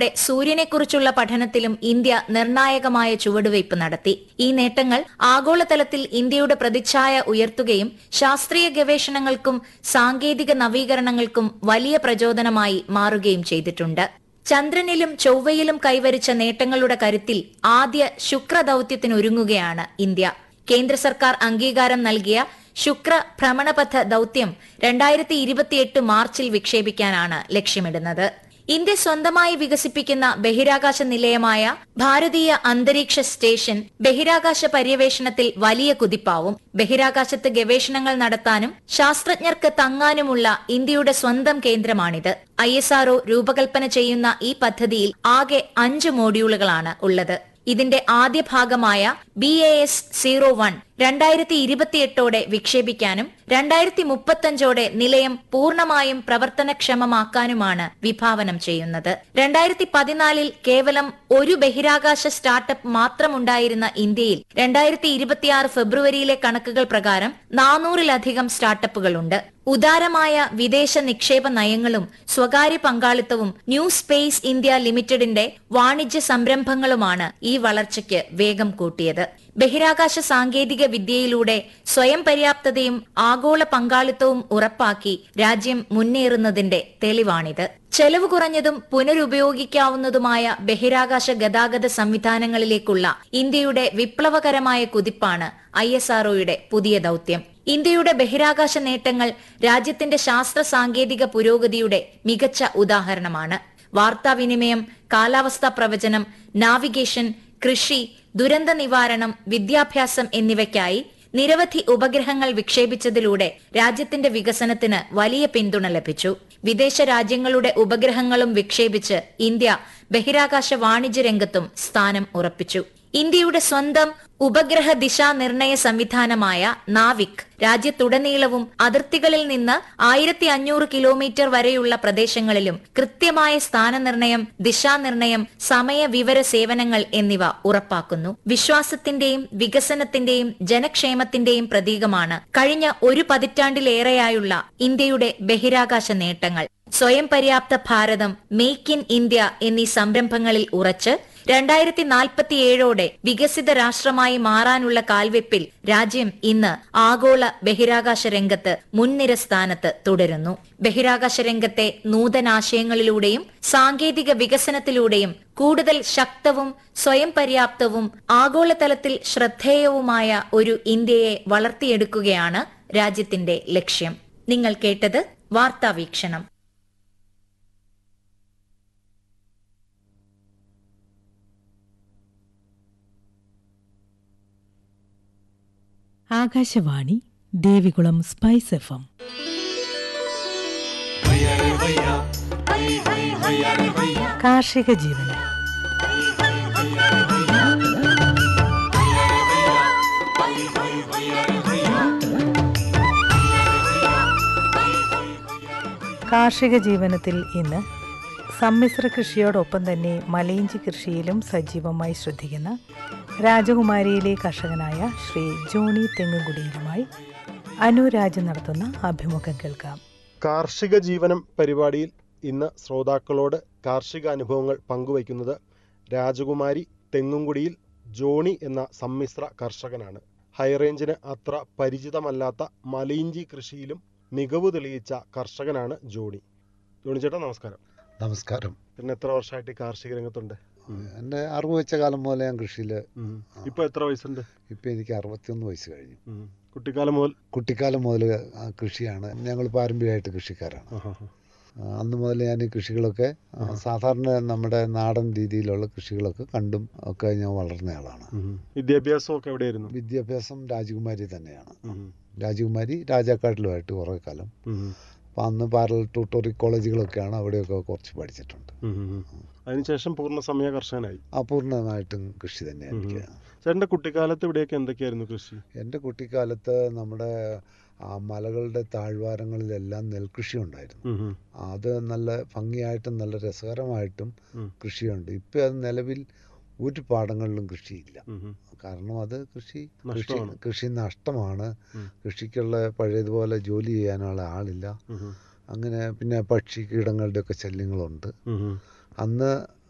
ടെ സൂര്യനെക്കുറിച്ചുള്ള പഠനത്തിലും ഇന്ത്യ നിർണായകമായ ചുവടുവയ്പ് നടത്തി ഈ നേട്ടങ്ങൾ ആഗോളതലത്തിൽ ഇന്ത്യയുടെ പ്രതിച്ഛായ ഉയർത്തുകയും ശാസ്ത്രീയ ഗവേഷണങ്ങൾക്കും സാങ്കേതിക നവീകരണങ്ങൾക്കും വലിയ പ്രചോദനമായി മാറുകയും ചെയ്തിട്ടുണ്ട് ചന്ദ്രനിലും ചൊവ്വയിലും കൈവരിച്ച നേട്ടങ്ങളുടെ കരുത്തിൽ ആദ്യ ശുക്രദൌത്യത്തിനൊരുങ്ങുകയാണ് ഇന്ത്യ കേന്ദ്ര സർക്കാർ അംഗീകാരം നൽകിയ ശുക്ര ഭ്രമണപഥ ദൌത്യം രണ്ടായിരത്തി ഇരുപത്തിയെട്ട് മാർച്ചിൽ വിക്ഷേപിക്കാനാണ് ലക്ഷ്യമിടുന്നത് ഇന്ത്യ സ്വന്തമായി വികസിപ്പിക്കുന്ന ബഹിരാകാശ നിലയമായ ഭാരതീയ അന്തരീക്ഷ സ്റ്റേഷൻ ബഹിരാകാശ പര്യവേഷണത്തിൽ വലിയ കുതിപ്പാവും ബഹിരാകാശത്ത് ഗവേഷണങ്ങൾ നടത്താനും ശാസ്ത്രജ്ഞർക്ക് തങ്ങാനുമുള്ള ഇന്ത്യയുടെ സ്വന്തം കേന്ദ്രമാണിത് ഐ രൂപകൽപ്പന ചെയ്യുന്ന ഈ പദ്ധതിയിൽ ആകെ അഞ്ച് മോഡ്യൂളുകളാണ് ഉള്ളത് ഇതിന്റെ ആദ്യ ഭാഗമായ B A S zero one രണ്ടായിരത്തി ഇരുപത്തിയെട്ടോടെ വിക്ഷേപിക്കാനും രണ്ടായിരത്തി മുപ്പത്തഞ്ചോടെ നിലയം പൂർണ്ണമായും പ്രവർത്തനക്ഷമമാക്കാനുമാണ് വിഭാവനം ചെയ്യുന്നത് രണ്ടായിരത്തി പതിനാലിൽ കേവലം ഒരു ബഹിരാകാശ സ്റ്റാർട്ടപ്പ് മാത്രമുണ്ടായിരുന്ന ഇന്ത്യയിൽ രണ്ടായിരത്തി ഇരുപത്തിയാറ് ഫെബ്രുവരിയിലെ കണക്കുകൾ പ്രകാരം നാനൂറിലധികം സ്റ്റാർട്ടപ്പുകളുണ്ട് ഉദാരമായ വിദേശ നിക്ഷേപ നയങ്ങളും സ്വകാര്യ പങ്കാളിത്തവും ന്യൂ സ്പേസ് ഇന്ത്യ ലിമിറ്റഡിന്റെ വാണിജ്യ സംരംഭങ്ങളുമാണ് ഈ വളർച്ചയ്ക്ക് വേഗം കൂട്ടിയത് ബഹിരാകാശ സാങ്കേതിക വിദ്യയിലൂടെ സ്വയം പര്യാപ്തതയും ആഗോള പങ്കാളിത്തവും ഉറപ്പാക്കി രാജ്യം മുന്നേറുന്നതിന്റെ തെളിവാണിത് ചെലവ് കുറഞ്ഞതും പുനരുപയോഗിക്കാവുന്നതുമായ ബഹിരാകാശ ഗതാഗത സംവിധാനങ്ങളിലേക്കുള്ള ഇന്ത്യയുടെ വിപ്ലവകരമായ കുതിപ്പാണ് ഐ പുതിയ ദൌത്യം ഇന്ത്യയുടെ ബഹിരാകാശ നേട്ടങ്ങൾ രാജ്യത്തിന്റെ ശാസ്ത്ര സാങ്കേതിക പുരോഗതിയുടെ മികച്ച ഉദാഹരണമാണ് വാർത്താവിനിമയം കാലാവസ്ഥാ പ്രവചനം നാവിഗേഷൻ കൃഷി ദുരന്ത നിവാരണം വിദ്യാഭ്യാസം എന്നിവയ്ക്കായി നിരവധി ഉപഗ്രഹങ്ങൾ വിക്ഷേപിച്ചതിലൂടെ രാജ്യത്തിന്റെ വികസനത്തിന് വലിയ പിന്തുണ ലഭിച്ചു വിദേശ രാജ്യങ്ങളുടെ ഉപഗ്രഹങ്ങളും വിക്ഷേപിച്ച് ഇന്ത്യ ബഹിരാകാശ വാണിജ്യ രംഗത്തും സ്ഥാനം ഉറപ്പിച്ചു ഇന്ത്യയുടെ സ്വന്തം ഉപഗ്രഹ ദിശാനിർണയ സംവിധാനമായ നാവിക് രാജ്യത്തുടനീളവും അതിർത്തികളിൽ നിന്ന് ആയിരത്തി അഞ്ഞൂറ് കിലോമീറ്റർ വരെയുള്ള പ്രദേശങ്ങളിലും കൃത്യമായ സ്ഥാനനിർണയം ദിശാനിർണയം സമയ വിവര സേവനങ്ങൾ എന്നിവ ഉറപ്പാക്കുന്നു വിശ്വാസത്തിന്റെയും വികസനത്തിന്റെയും ജനക്ഷേമത്തിന്റെയും പ്രതീകമാണ് കഴിഞ്ഞ ഒരു പതിറ്റാണ്ടിലേറെയായുള്ള ഇന്ത്യയുടെ ബഹിരാകാശ നേട്ടങ്ങൾ സ്വയം പര്യാപ്ത ഭാരതം മേക്ക് ഇൻ ഇന്ത്യ എന്നീ സംരംഭങ്ങളിൽ ഉറച്ച് രണ്ടായിരത്തി നാൽപ്പത്തിയേഴോടെ വികസിത രാഷ്ട്രമായി മാറാനുള്ള കാൽവെപ്പിൽ രാജ്യം ഇന്ന് ആഗോള ബഹിരാകാശ രംഗത്ത് മുൻനിര സ്ഥാനത്ത് തുടരുന്നു ബഹിരാകാശ രംഗത്തെ നൂതനാശയങ്ങളിലൂടെയും സാങ്കേതിക വികസനത്തിലൂടെയും കൂടുതൽ ശക്തവും സ്വയം പര്യാപ്തവും ആഗോളതലത്തിൽ ശ്രദ്ധേയവുമായ ഒരു ഇന്ത്യയെ വളർത്തിയെടുക്കുകയാണ് രാജ്യത്തിന്റെ ലക്ഷ്യം നിങ്ങൾ കേട്ടത് വാർത്താവീക്ഷണം Akashvani Devikulam spice F M കാർഷിക ജീവനം കാർഷിക ജീവനത്തിൽ ഇന്ന് സമ്മിശ്ര കൃഷിയോടൊപ്പം തന്നെ മലയിഞ്ചി കൃഷിയിലും സജീവമായി ശ്രദ്ധിക്കുന്ന രാജകുമാരിയിലെ കർഷകനായ ശ്രീ ജോണി തെങ്ങുകുടിയിലുമായി അനുരാജ് നടത്തുന്ന അഭിമുഖം കേൾക്കാം കാർഷിക ജീവനം പരിപാടിയിൽ ഇന്ന് ശ്രോതാക്കളോട് കാർഷിക അനുഭവങ്ങൾ പങ്കുവയ്ക്കുന്നത് രാജകുമാരി തെങ്ങുംകുടിയിൽ ജോണി എന്ന സമ്മിശ്ര കർഷകനാണ് ഹൈറേഞ്ചിന് അത്ര പരിചിതമല്ലാത്ത മലയിഞ്ചി കൃഷിയിലും മികവ് തെളിയിച്ച കർഷകനാണ് ജോണി ജോണി ചേട്ടാ നമസ്കാരം നമസ്കാരം പിന്നെ എത്ര വർഷമായിട്ട് ഈ കാർഷിക രംഗത്തുണ്ട് എൻ്റെ അറിവ് വെച്ച കാലം മുതലേ ഞാൻ കൃഷിയിൽ ഇപ്പൊ എത്ര വയസ്സുണ്ട് ഇപ്പം എനിക്ക് അറുപത്തിയൊന്ന് വയസ്സ് കഴിഞ്ഞു ഉം. കുട്ടിക്കാലം മുതൽ കുട്ടിക്കാലം മുതൽ ആ കൃഷിയാണ് ഞങ്ങൾ പാരമ്പര്യമായിട്ട് കൃഷിക്കാരാണ് ആഹാ. ആ, അന്ന് മുതൽ ഞാൻ ഈ കൃഷികളൊക്കെ ആ, സാധാരണ നമ്മുടെ നാടൻ രീതിയിലുള്ള കൃഷികളൊക്കെ കണ്ടും ഒക്കെ ഞാൻ വളർന്ന ആളാണ് ഉം. വിദ്യാഭ്യാസമൊക്കെ എവിടെയായിരുന്നു വിദ്യാഭ്യാസം രാജകുമാരി തന്നെയാണ് ഉം. രാജകുമാരി രാജാക്കാട്ടിലുമായിട്ട് കുറേ കാലം ഉം. അപ്പം അന്ന് പാരൽ ട്യൂട്ടോറിയൽ കോളേജുകളൊക്കെയാണ് അവിടെയൊക്കെ കുറച്ച് പഠിച്ചിട്ടുണ്ട് ഉം. ഉം. അതിനുശേഷം പൂർണ്ണസമയ കർഷകനായി അപൂർണമായിട്ടും കൃഷി തന്നെ എനിക്ക് ചേട്ടന്റെ കുട്ടിക്കാലത്ത് ഇവിടെയൊക്കെ എന്തൊക്കെയായിരുന്നു കൃഷി എൻ്റെ കുട്ടിക്കാലത്ത് നമ്മുടെ ആ മലകളുടെ താഴ്വാരങ്ങളിലെല്ലാം നെൽകൃഷി ഉണ്ടായിരുന്നു ഉം. ഉം. അത് നല്ല ഭംഗിയായിട്ടും നല്ല രസകരമായിട്ടും ഉം. കൃഷിയുണ്ട് ഇപ്പം അത് നിലവിൽ ഒരു പാടങ്ങളിലും കൃഷിയില്ല ഉം. ഉം. കാരണം അത് കൃഷി കൃഷി നഷ്ടമാണ്. കൃഷി നഷ്ടമാണ് ഉം. കൃഷിക്കുള്ള പഴയതുപോലെ ജോലി ചെയ്യാനുള്ള ആളില്ല ഉം. അങ്ങനെ പിന്നെ പക്ഷി കീടങ്ങളുടെ ഒക്കെ ശല്യങ്ങളുണ്ട് ഉം. ഉം. അന്ന്